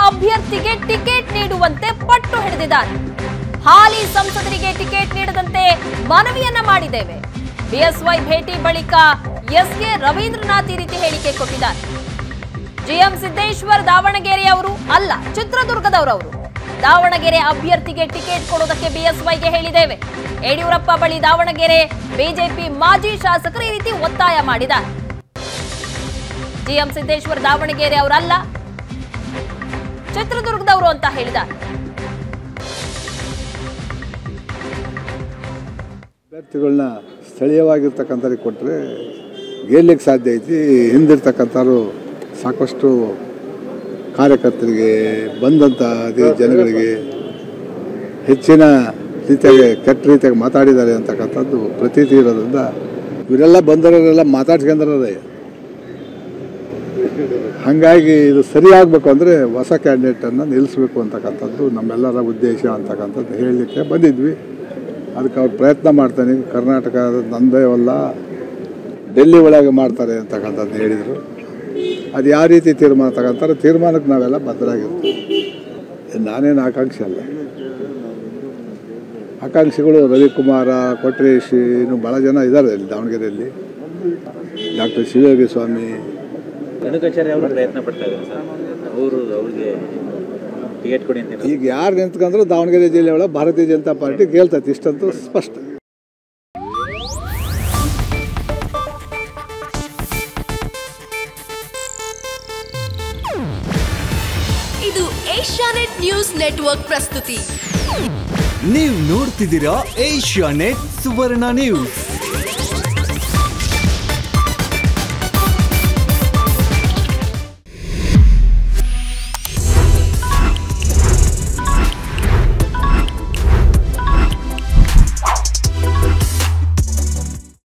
ಅಭ್ಯರ್ಥಿಗೆ ಟಿಕೆಟ್ ನೀಡುವಂತೆ ಪಟ್ಟು ಹಿಡಿದಿದ್ದಾರೆ ಹಾಲಿ ಸಂಸದರಿಗೆ ಟಿಕೆಟ್ ನೀಡದಂತೆ ಮನವಿಯನ್ನ ಮಾಡಿದ್ದೇವೆ ಬಿಎಸ್ವೈ ಭೇಟಿ ಬಳಿಕ ಎಸ್ಕೆ ರವೀಂದ್ರನಾಥ್ ಈ ರೀತಿ ಹೇಳಿಕೆ ಕೊಟ್ಟಿದ್ದಾರೆ ಜಿಎಂ ಸಿದ್ದೇಶ್ವರ್ ದಾವಣಗೆರೆ ಅವರು ಅಲ್ಲ ಚಿತ್ರದುರ್ಗದವರವರು ದಾವಣಗೆರೆ ಅಭ್ಯರ್ಥಿಗೆ ಟಿಕೆಟ್ ಕೊಡೋದಕ್ಕೆ ಬಿಎಸ್ವೈಗೆ ಹೇಳಿದ್ದೇವೆ ಯಡಿಯೂರಪ್ಪ ಬಳಿ ದಾವಣಗೆರೆ ಬಿಜೆಪಿ ಮಾಜಿ ಶಾಸಕರು ಈ ರೀತಿ ಒತ್ತಾಯ ಮಾಡಿದ್ದಾರೆ ಜಿಎಂ ಸಿದ್ದೇಶ್ವರ್ ದಾವಣಗೆರೆ ಅವರಲ್ಲ ಚಿತ್ರದುರ್ಗದವರು ಅಂತ ಹೇಳಿದ್ದಾರೆ ಅಭ್ಯರ್ಥಿಗಳನ್ನ ಸ್ಥಳೀಯವಾಗಿರ್ತಕ್ಕಂಥವ್ರಿಗೆ ಕೊಟ್ಟರೆ ಗೆಲ್ಲಕ್ಕೆ ಸಾಧ್ಯ ಐತಿ ಹಿಂದಿರ್ತಕ್ಕಂಥವ್ರು ಸಾಕಷ್ಟು ಕಾರ್ಯಕರ್ತರಿಗೆ ಬಂದಂಥ ಅದೇ ಜನಗಳಿಗೆ ಹೆಚ್ಚಿನ ರೀತಿಯಾಗಿ ಕೆಟ್ಟ ರೀತಿಯಾಗಿ ಮಾತಾಡಿದ್ದಾರೆ ಅಂತಕ್ಕಂಥದ್ದು ಪ್ರತೀತಿ ಇರೋದ್ರಿಂದ ಇವರೆಲ್ಲ ಬಂದವರೆಲ್ಲ ಮಾತಾಡ್ಸ್ಕೊಂಡ್ರೆ ಹಾಗಾಗಿ ಇದು ಸರಿಯಾಗಬೇಕು ಅಂದರೆ ಹೊಸ ಕ್ಯಾಂಡಿಡೇಟನ್ನು ನಿಲ್ಲಿಸಬೇಕು ಅಂತಕ್ಕಂಥದ್ದು ನಮ್ಮೆಲ್ಲರ ಉದ್ದೇಶ ಅಂತಕ್ಕಂಥದ್ದು ಹೇಳಲಿಕ್ಕೆ ಬಂದಿದ್ವಿ ಅದಕ್ಕೆ ಅವ್ರು ಪ್ರಯತ್ನ ಮಾಡ್ತಾನೆ ಕರ್ನಾಟಕ ನಂದೇ ಅಲ್ಲ ಡೆಲ್ಲಿ ಒಳಗೆ ಮಾಡ್ತಾರೆ ಅಂತಕ್ಕಂಥದ್ದು ಹೇಳಿದರು ಅದು ಯಾವ ರೀತಿ ತೀರ್ಮಾನ ತಗೊಂತಾರೆ ತೀರ್ಮಾನಕ್ಕೆ ನಾವೆಲ್ಲ ಬದ್ಧರಾಗಿರ್ತೀವಿ ನಾನೇನು ಆಕಾಂಕ್ಷಿ ಅಲ್ಲ ಆಕಾಂಕ್ಷಿಗಳು ರವಿಕುಮಾರ ಕೊಟ್ರೇಶ್ ಇನ್ನು ಭಾಳ ಜನ ಇದ್ದಾರೆ ಇಲ್ಲಿ ದಾವಣಗೆರೆಯಲ್ಲಿ ಡಾಕ್ಟರ್ ಶಿವಯೋಗಿ ಸ್ವಾಮಿ ರೇಣುಕಾಚಾರ್ಯ ಅವರು ಪ್ರಯತ್ನ ಪಡ್ತಾ ಇದ್ದಾರೆ ಸರ್ ಅವರು ಅವ್ರಿಗೆ ಟಿಕೆಟ್ ಕೊಡಿ ಅಂತ ಈಗ ಯಾರು ನಿಂತ್ಕೊಂಡ್ರು ದಾವಣಗೆರೆ ಜಿಲ್ಲೆ ಒಳಗೆ ಭಾರತೀಯ ಜನತಾ ಪಾರ್ಟಿ ಗೆಲ್ತೈತಿ ಇಷ್ಟಂತೂ ಸ್ಪಷ್ಟ ಇದು ಏಷ್ಯಾನೆಟ್ ನ್ಯೂಸ್ ನೆಟ್ವರ್ಕ್ ಪ್ರಸ್ತುತಿ ನೀವು ನೋಡ್ತಿದ್ದೀರಾ ಏಷ್ಯಾ ನೆಟ್ ಸುವರ್ಣ ನ್ಯೂಸ್